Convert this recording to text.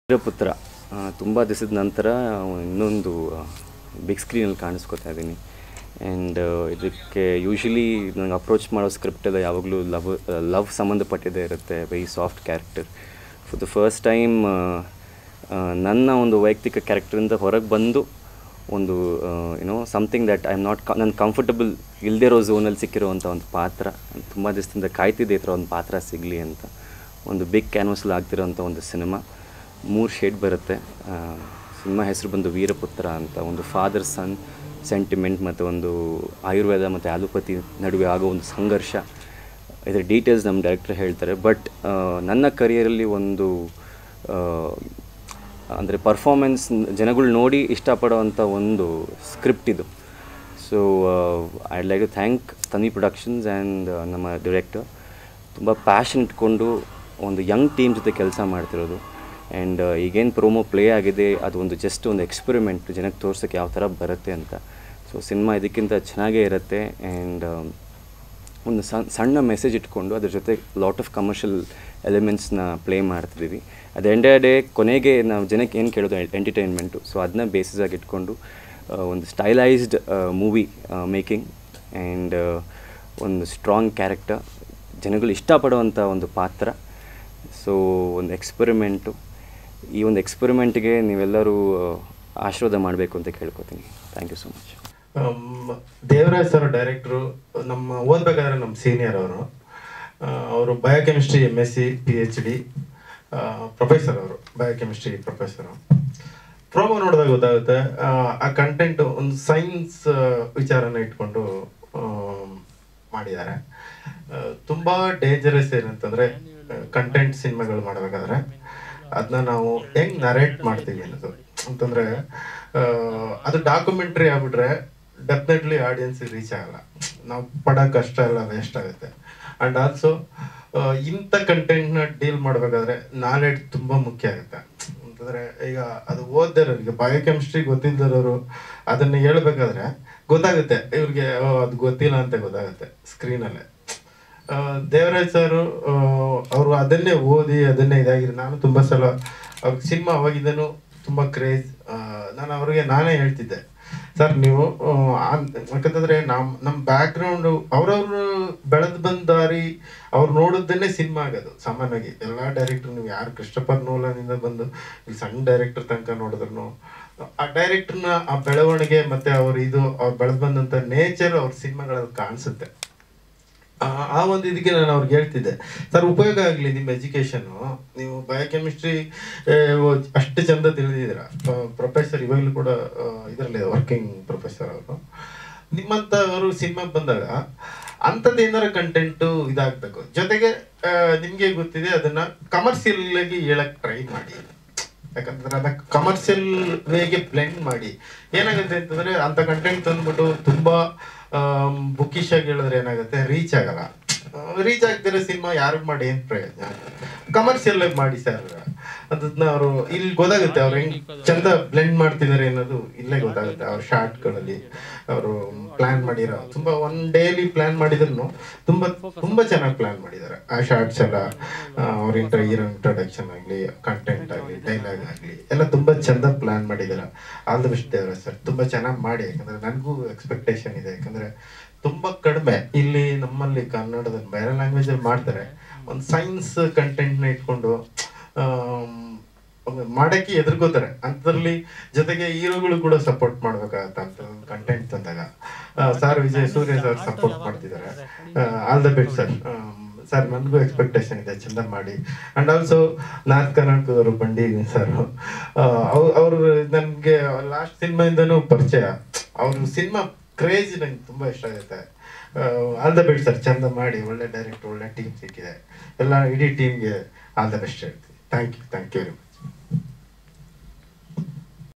ವೀರಪುತ್ರ ತುಂಬ ದಿವಸದ ನಂತರ ಇನ್ನೊಂದು ಬಿಗ್ ಸ್ಕ್ರೀನಲ್ಲಿ ಕಾಣಿಸ್ಕೊತಾ ಇದ್ದೀನಿ ಆ್ಯಂಡ್ ಇದಕ್ಕೆ ಯೂಶ್ವಲಿ ನಂಗೆ ಅಪ್ರೋಚ್ ಮಾಡೋ ಸ್ಕ್ರಿಪ್ಟ್ ಎಲ್ಲ ಯಾವಾಗಲೂ ಲವ್ ಲವ್ ಸಂಬಂಧಪಟ್ಟಿದ್ದೇ ಇರುತ್ತೆ very soft character for the first time ನನ್ನ ಒಂದು ವೈಯಕ್ತಿಕ ಕ್ಯಾರೆಕ್ಟರಿಂದ ಹೊರಗೆ ಬಂದು ಒಂದು you know something that I am not ನನ್ನ ಕಂಫರ್ಟಬಲ್ ಇಲ್ಲದೇ ಇರೋ ಝೋನಲ್ಲಿ ಸಿಕ್ಕಿರೋವಂಥ ಒಂದು ಪಾತ್ರ ತುಂಬ ದಿವಸದಿಂದ ಕಾಯ್ತಿದ್ದೆ ಈ ಥರ ಒಂದು ಪಾತ್ರ ಸಿಗಲಿ ಅಂತ ಒಂದು ಬಿಗ್ ಕ್ಯಾನ್ವಸಲ್ಲಿ ಆಗ್ತಿರೋಂಥ ಒಂದು ಸಿನಿಮಾ ಮೂರು ಶೇಡ್ ಬರುತ್ತೆ ಸಿನಿಮಾ ಹೆಸರು ಬಂದು ವೀರಪುತ್ರ ಅಂತ ಒಂದು ಫಾದರ್ ಸನ್ ಸೆಂಟಿಮೆಂಟ್ ಮತ್ತು ಒಂದು ಆಯುರ್ವೇದ ಮತ್ತು ಆಲೋಪತಿ ನಡುವೆ ಆಗೋ ಒಂದು ಸಂಘರ್ಷ ಇದರ ಡೀಟೇಲ್ಸ್ ನಮ್ಮ ಡೈರೆಕ್ಟರ್ ಹೇಳ್ತಾರೆ ಬಟ್ ನನ್ನ ಕರಿಯರಲ್ಲಿ ಒಂದು ಅಂದರೆ ಪರ್ಫಾಮೆನ್ಸ್ ಜನಗಳು ನೋಡಿ ಇಷ್ಟಪಡೋವಂಥ ಒಂದು ಸ್ಕ್ರಿಪ್ಟ್ ಇದು so I like to thank Tani productions and ನಮ್ಮ ಡೈರೆಕ್ಟರ್ ತುಂಬ ಪ್ಯಾಷನ್ ಇಟ್ಕೊಂಡು ಒಂದು ಯಂಗ್ ಟೀಮ್ ಜೊತೆ ಕೆಲಸ ಮಾಡ್ತಿರೋದು ಆ್ಯಂಡ್ ಈಗೇನು ಪ್ರೋಮೋ ಪ್ಲೇ ಆಗಿದೆ ಅದು ಒಂದು ಜಸ್ಟ್ ಒಂದು ಎಕ್ಸ್ಪೆರಿಮೆಂಟ್ ಜನಕ್ಕೆ ತೋರ್ಸೋಕ್ಕೆ ಯಾವ ಥರ ಬರುತ್ತೆ ಅಂತ ಸೊ ಸಿನಿಮಾ ಇದಕ್ಕಿಂತ ಚೆನ್ನಾಗೇ ಇರುತ್ತೆ ಆ್ಯಂಡ್ ಒಂದು ಸಣ್ಣ ಸಣ್ಣ ಮೆಸೇಜ್ ಇಟ್ಕೊಂಡು ಅದ್ರ ಜೊತೆ ಲಾಟ್ ಆಫ್ ಕಮರ್ಷಿಯಲ್ ಎಲಿಮೆಂಟ್ಸ್ನ ಪ್ಲೇ ಮಾಡ್ತಿದ್ದೀವಿ ಅದು ಎಂಡೇ ಡೇ ಕೊನೆಗೆ ನಾವು ಜನಕ್ಕೆ ಏನು ಕೇಳೋದು ಎಂಟರ್ಟೈನ್ಮೆಂಟು ಸೊ ಅದನ್ನ ಬೇಸಿಸ್ ಆಗಿ ಇಟ್ಕೊಂಡು ಒಂದು ಸ್ಟೈಲೈಸ್ಡ್ ಮೂವಿ ಮೇಕಿಂಗ್ ಆ್ಯಂಡ್ ಒಂದು ಸ್ಟ್ರಾಂಗ್ ಕ್ಯಾರೆಕ್ಟರ್ ಜನಗಳು ಇಷ್ಟಪಡುವಂಥ ಒಂದು ಪಾತ್ರ ಸೊ ಒಂದು ಎಕ್ಸ್ಪೆರಿಮೆಂಟು ಈ ಒಂದು ಎಕ್ಸ್ಪೆರಿಮೆಂಟ್ಗೆ ನೀವೆಲ್ಲರೂ ಆಶೀರ್ವಾದ ಮಾಡಬೇಕು ಅಂತ ಕೇಳ್ಕೊತೀನಿ thank you so much Devaraj sir director ನಮ್ಮ ಓದ್ಬೇಕಾದ್ರೆ ನಮ್ಮ ಸೀನಿಯರ್ ಅವರು ಅವರು biochemistry M S C P H D professor ಅವರು ಬಯೋಕೆಮಿಸ್ಟ್ರಿ ಪ್ರೊಫೆಸರು ಪ್ರೋಮೋ ನೋಡಿದಾಗ ಗೊತ್ತಾಗುತ್ತೆ ಆ ಕಂಟೆಂಟ್ ಒಂದು ಸೈನ್ಸ್ ವಿಚಾರನ ಇಟ್ಕೊಂಡು ಮಾಡಿದ್ದಾರೆ ತುಂಬ ಡೇಂಜರಸ್ ಏನಂತಂದರೆ ಕಂಟೆಂಟ್ ಸಿನಿಮಾಗಳು ಮಾಡಬೇಕಾದ್ರೆ ಅದನ್ನ ನಾವು ಹೆಂಗ್ ನರೇಟ್ ಮಾಡ್ತೀವಿ ಅನ್ನೋದು ಅಂತಂದ್ರೆ ಅದು ಡಾಕ್ಯುಮೆಂಟ್ರಿ ಆಗ್ಬಿಟ್ರೆ ಡೆಫಿನೆಟ್ಲಿ ಆಡಿಯನ್ಸ್ ರೀಚ್ ಆಗಲ್ಲ ನಾವು ಪಡೋ ಕಷ್ಟ ಎಲ್ಲ ವೇಸ್ಟ್ ಆಗುತ್ತೆ ಅಂಡ್ ಆಲ್ಸೋ ಇಂಥ ಕಂಟೆಂಟ್ನ ಡೀಲ್ ಮಾಡಬೇಕಾದ್ರೆ ನಾಲೆಡ್ಜ್ ತುಂಬ ಮುಖ್ಯ ಆಗುತ್ತೆ ಅಂತಂದ್ರೆ ಈಗ ಅದು ಓದಿರೋರಿಗೆ ಬಯೋಕೆಮಿಸ್ಟ್ರಿ ಗೊತ್ತಿದ್ದವರು ಅದನ್ನ ಹೇಳ್ಬೇಕಾದ್ರೆ ಗೊತ್ತಾಗುತ್ತೆ ಇವ್ರಿಗೆ ಅದು ಗೊತ್ತಿಲ್ಲ ಅಂತ ಗೊತ್ತಾಗುತ್ತೆ ಸ್ಕ್ರೀನಲ್ಲೇ ದೇವರಾಜ್ ಸರ್ ಅವರು ಅದನ್ನೇ ಓದಿ ಅದನ್ನೇ ಇದಾಗಿದೆ ನಾನು ತುಂಬಾ ಸಲ ಅವ್ರಿಗೆ ಸಿನಿಮಾ ಅವಾಗಿದ್ದನು ತುಂಬಾ ಕ್ರೇಜ್ ನಾನು ಅವ್ರಿಗೆ ನಾನೇ ಹೇಳ್ತಿದ್ದೆ ಸರ್ ನೀವು ಯಾಕಂತಂದ್ರೆ ನಮ್ ನಮ್ಮ ಬ್ಯಾಕ್ ಗ್ರೌಂಡ್ ಅವ್ರವ್ರು ಬೆಳೆದ್ ಬಂದ ದಾರಿ ಅವ್ರು ನೋಡಿದ್ದನ್ನೇ ಸಿನಿಮಾ ಆಗೋದು ಸಾಮಾನ್ಯವಾಗಿ ಎಲ್ಲಾ ಡೈರೆಕ್ಟರ್ ನೀವು ಯಾರು ಕ್ರಿಸ್ಟಫರ್ ನೋಲನಿಂದ ಬಂದು ಇಲ್ಲಿ ಸಣ್ಣ ಡೈರೆಕ್ಟರ್ ತನಕ ನೋಡಿದ್ರು ಆ ಡೈರೆಕ್ಟರ್ನ ಆ ಬೆಳವಣಿಗೆ ಮತ್ತೆ ಅವ್ರ ಇದು ಅವ್ರು ಬೆಳೆದ್ ಬಂದಂತ ನೇಚರ್ ಅವ್ರ ಸಿನಿಮಾಗಳಲ್ಲಿ ಕಾಣಿಸುತ್ತೆ ಆ ಒಂದು ಇದಕ್ಕೆ ನಾನು ಅವ್ರಿಗೆ ಹೇಳ್ತಿದ್ದೆ ಸರ್ ಉಪಯೋಗ ಆಗಲಿ ನಿಮ್ಮ ಎಜುಕೇಶನ್ ನೀವು ಬಯೋಕೆಮಿಸ್ಟ್ರಿ ಅಷ್ಟು ಚಂದ ತಿಳಿದಿದ್ದೀರ ಪ್ರೊಫೆಸರ್ ಇವಾಗಲೂ ಕೂಡ ಇದರಲ್ಲಿ ವರ್ಕಿಂಗ್ ಪ್ರೊಫೆಸರ್ ಅವರು ನಿಮ್ಮಂಥವರು ಸಿನಿಮಾ ಬಂದಾಗ ಅಂಥದ್ದು ಏನಾರ ಕಂಟೆಂಟು ಇದಾಗಬೇಕು ಜೊತೆಗೆ ನಿಮಗೆ ಗೊತ್ತಿದೆ ಅದನ್ನ ಕಮರ್ಷಿಯಲ್ ಆಗಿ ಹೇಳಕ್ ಟ್ರೈ ಮಾಡಿ ಯಾಕಂದ್ರೆ ಅದನ್ನ ಕಮರ್ಷಿಯಲ್ ವೇಗೆ ಬ್ಲೆಂಡ್ ಮಾಡಿ ಏನಾಗುತ್ತೆ ಅಂತಂದ್ರೆ ಅಂತ ಕಂಟೆಂಟ್ ತಂದ್ಬಿಟ್ಟು ತುಂಬಾ ಬುಕ್ಕಿಶ್ ಆಗಿ ಹೇಳಿದ್ರೆ ಏನಾಗುತ್ತೆ ರೀಚ್ ಆಗಲ್ಲ ರೀಚ್ ಆಗ್ತಿರೋ ಸಿನಿಮಾ ಯಾರಿಗ್ ಮಾಡಿ ಏನ್ ಪ್ರಯೋಜನ ಕಮರ್ಷಿಯಲ್ ಆಗಿ ಮಾಡಿ ಸರ್ ಅದನ್ನ ಅವರು ಇಲ್ಲಿ ಗೊತ್ತಾಗುತ್ತೆ ಅವ್ರು ಹೆಂಗ್ ಚಂದ ಬ್ಲೆಂಡ್ ಮಾಡ್ತಿದ್ದಾರೆ ಅನ್ನೋದು ಇಲ್ಲೇ ಗೊತ್ತಾಗುತ್ತೆ ಅವ್ರ ಶಾರ್ಟ್ಗಳಲ್ಲಿ ಅವರು ಪ್ಲಾನ್ ಮಾಡಿರೋ ತುಂಬಾ ಒನ್ ಡೇಲಿ ಪ್ಲಾನ್ ಮಾಡಿದ್ರು ತುಂಬಾ ತುಂಬಾ ಚೆನ್ನಾಗಿ ಪ್ಲಾನ್ ಮಾಡಿದ್ದಾರೆ ಆ ಶಾರ್ಟ್ಸ್ ಎಲ್ಲ ಅವ್ರ ಇಂಟರ್ ಹೀರೋ ಇಂಟ್ರೊಡಕ್ಷನ್ ಆಗ್ಲಿ ಕಂಟೆಂಟ್ ಆಗ್ಲಿ ಡೈಲಾಗ್ ಆಗ್ಲಿ ಎಲ್ಲ ತುಂಬಾ ಚಂದ ಪ್ಲಾನ್ ಮಾಡಿದಾರೆ ಆಲ್ ದ ಬೆಸ್ಟ್ ದೇವರ ಸರ್ ತುಂಬಾ ಚೆನ್ನಾಗಿ ಮಾಡಿ ಯಾಕಂದ್ರೆ ನನಗೂ ಎಕ್ಸ್ಪೆಕ್ಟೇಷನ್ ಇದೆ ಯಾಕಂದ್ರೆ ತುಂಬಾ ಕಡಿಮೆ ಇಲ್ಲಿ ನಮ್ಮಲ್ಲಿ ಕನ್ನಡದಲ್ಲಿ ಬೇರೆ ಲ್ಯಾಂಗ್ವೇಜ್ ಅಲ್ಲಿ ಮಾಡ್ತಾರೆ ಒಂದು ಸೈನ್ಸ್ ಕಂಟೆಂಟ್ ನ ಇಟ್ಕೊಂಡು ಮಾಡಕ್ಕೆ ಎದುರ್ಕೋತಾರೆ ಅಂತದ್ರಲ್ಲಿ ಜೊತೆಗೆ ಹೀರೋಗಳು ಕೂಡ ಸಪೋರ್ಟ್ ಮಾಡ್ಬೇಕಾಗತ್ತ ಅಂತ ಕಂಟೆಂಟ್ ತಂದಾಗ sir Vijay Surya sir support ಮಾಡ್ತಿದ್ದಾರೆ all the best sir sir ನನಗೂ ಎಕ್ಸ್ಪೆಕ್ಟೇಷನ್ ಇದೆ ಚಂದ ಮಾಡಿ ಅಂಡ್ ಆಲ್ಸೋ ನಾರ್ತ್ ಕರ್ನಾಟಕದವರು ಬಂಡಿ ಸರ್ ಅವರು ನನಗೆ ಲಾಸ್ಟ್ ಸಿನಿಮಾಯಿಂದನೂ ಪರಿಚಯ ಅವರು ಸಿನಿಮಾ ಕ್ರೇಜ್ ನಂಗೆ ತುಂಬಾ ಇಷ್ಟ ಆಗುತ್ತೆ ಆಲ್ ದ ಬೆಸ್ಟ್ ಸರ್ ಚಂದ ಮಾಡಿ ಒಳ್ಳೆ ಡೈರೆಕ್ಟರ್ ಒಳ್ಳೆ ಟೀಮ್ ಸಿಕ್ಕಿದೆ ಎಲ್ಲ ಇಡೀ ಟೀಮ್ಗೆ ಆಲ್ ದ ಬೆಸ್ಟ್ ಹೇಳ್ತೀನಿ thank you thank you very much